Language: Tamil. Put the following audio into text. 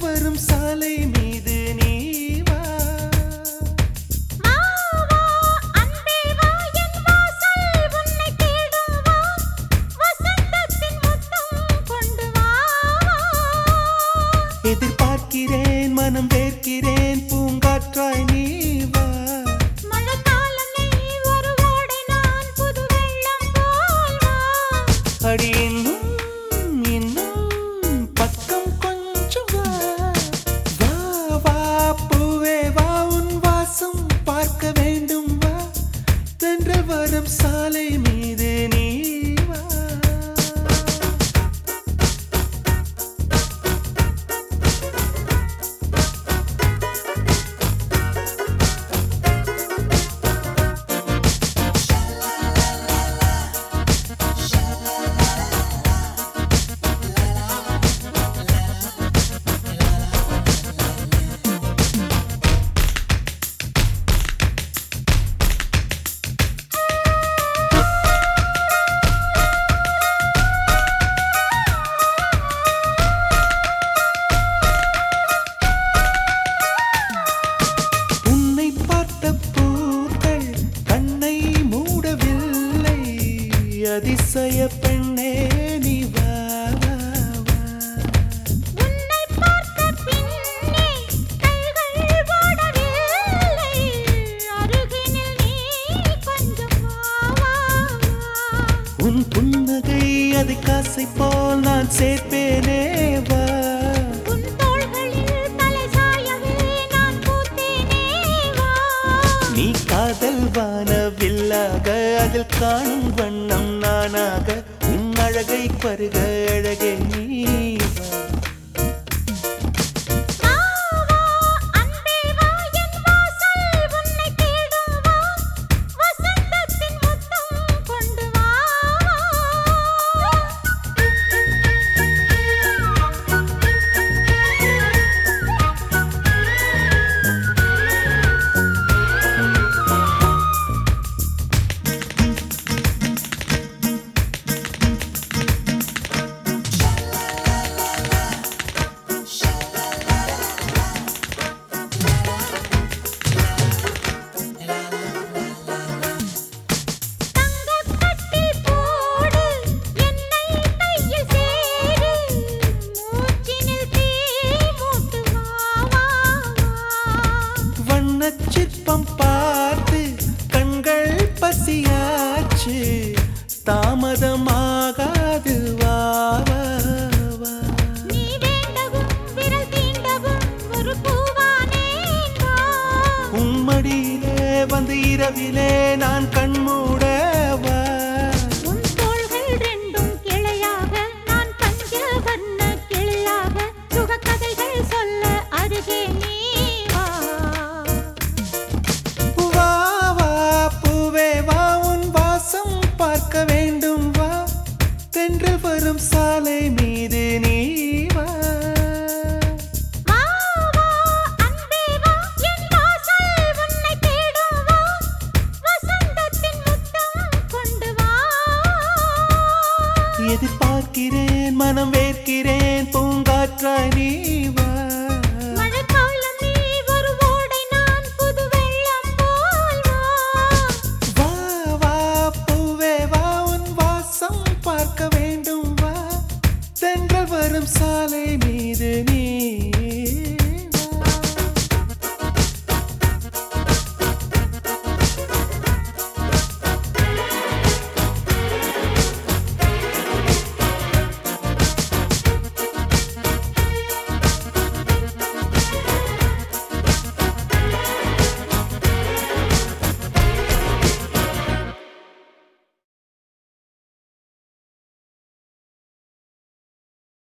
வரும் சாலை மீது நீ வா மாவா அன்பே வா என் வாசல் உன்னை தேடும் வா வசந்தத்தின் முத்தம் கொண்டு வா எதிர்பார்க்கிறேன் மனம் வேர்க்கிறேன் பூங்காற்றாய் நீ வா மழைக்காலம் நீ ஒரு ஓடை நான் புது வெள்ளம் போல் வா அடி இன்னும் இன்னும் பக்கம் கொஞ்சம் வா வா வா பூவே வா உன் வாசம் பார்க்க வேண்டும் வா தென்றல் வரும் சாலை மீது நீ வா உன்னை பார்த்த பூக்கள் கண்ணை மூடவில்லை அதிசய பெண்ணே நீ வா வா, வா. உன்னை பார்த்த பின்னே கைகள் ஓடவில்லை அருகினில் நீ கொஞ்சம் வா வா வா உன் புன்னகை அது காசை போல் நான் சேர்ப்பேனே வா உன் தோள்களில் தலை சாயவே நான் பூத்தேனே வா நீ காதல் வானவில்லாக அதில் காணும் வண்ணம் நானாக உன் அழகை பருக அழகே நீ வா மாவா அன்பே வா என் வாசல் உன்னை தேடும் வா வசந்தத்தின் முத்தம் கொண்டு வா தங்கக்கட்டி போடு என்னை கையில் சேரு மூச்சினில் தீ மூட்டு வா வா வா வண்ணச் சிற்பம் பார்த்து கண்கள் பசியாச்சு தாமதமாகாது வா வா, வா. நீ வேண்டவும் விரல் தீண்டவும் ஒரு பூவானேன் வா உன் மடியிலே வந்து இரவிலே நான் கண்மூடவா உன் தோள்கள் ரெண்டும் கிளையாக நான் பஞ்ச வண்ண கிளியாக சுகக்கதைகள் சொல்ல அருகே நீ வா வா வா பூவே வா உன் வாசம் பார்க்க வேண்டும் வா தென்றல் வரும் சாலை மீது நீ வா மாவா அன்பே வா என் வாசல் உன்னை தேடும் வா வசந்தத்தின் முத்தம் கொண்டு வா எதிர்பார்க்கிறேன் மனம் வேர்க்கிறேன் பூங்காற்றாய்